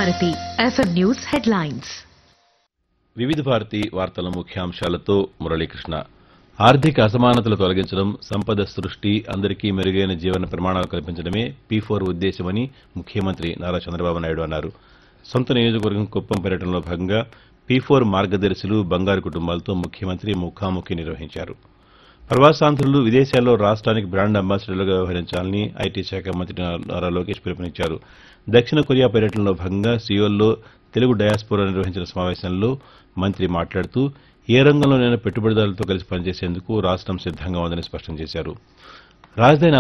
Bharati FM news headlines వివిధ భారతి వార్తల ముఖ్యాంశాలతో మురళీకృష్ణ ఆర్థిక అసమానతలు తొలగించడం సంపద సృష్టి అందరికీ మెరుగైన జీవన ప్రమాణాలు కల్పించడమే పీ ఫోర్ ఉద్దేశమని ముఖ్యమంత్రి నారా చంద్రబాబు నాయుడు అన్నారు సొంత నియోజకవర్గం కుప్పం పర్యటనలో భాగంగా పీ ఫోర్ మార్గదర్శులు బంగారు కుటుంబాలతో ముఖ్యమంత్రి ముఖాముఖి నిర్వహించారు ప్రవాసాంధ్రులు విదేశాల్లో రాష్ట్రానికి బ్రాండ్ అంబాసిడర్లుగా వ్యవహరించాలని ఐటీ శాఖ మంత్రి నారా లోకేష్ పిలుపునిచ్చారు దక్షిణ కొరియా పర్యటనలో భాగంగా సియోల్లో తెలుగు డయాస్పోరా నిర్వహించిన సమావేశంలో మంత్రి మాట్లాడుతూ ఏ రంగంలోనైనా పెట్టుబడిదారులతో కలిసి పనిచేసేందుకు రాష్ట్రం సిద్దంగా ఉందని స్పష్టం చేశారు రాజధాని